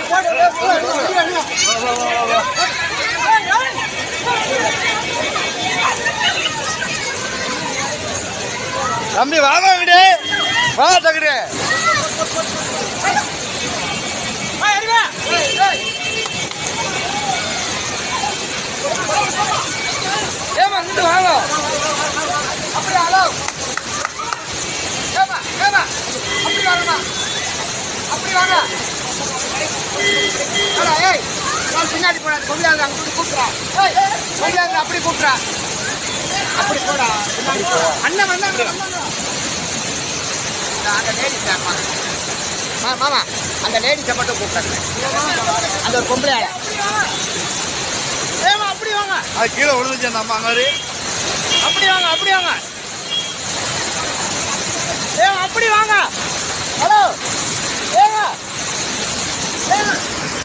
தம்பி வாமா விடு வா தகுடு ஏமா இங்கிட்டு வாங்க அப்படி ஹலோ ஏமா ஏமா அப்படி வாங்கம்மா அப்படி வாங்க அடா, ஏய் நான் பின்னாடி போடா கொண்டாந்து அங்க போய் கூப்பிட்றா ஏய் கொண்டாந்து அப்படி கூப்பிட்றா அப்படி போடா அண்ணன் வந்தாங்க வந்தாங்க. இந்த அந்த லேடிஸ் அம்மா மா மாமா அந்த லேடிஸை மட்டும் கூப்பிட்டாங்க அந்த ஒரு பொம்பளை ஆளை. ஏமா அப்படி வாங்க அது கீழே விழுந்துச்சு அந்த அம்மா மாதிரி அப்படி வாங்க அப்படி வாங்க ஏ அப்படி வாங்க ஹலோ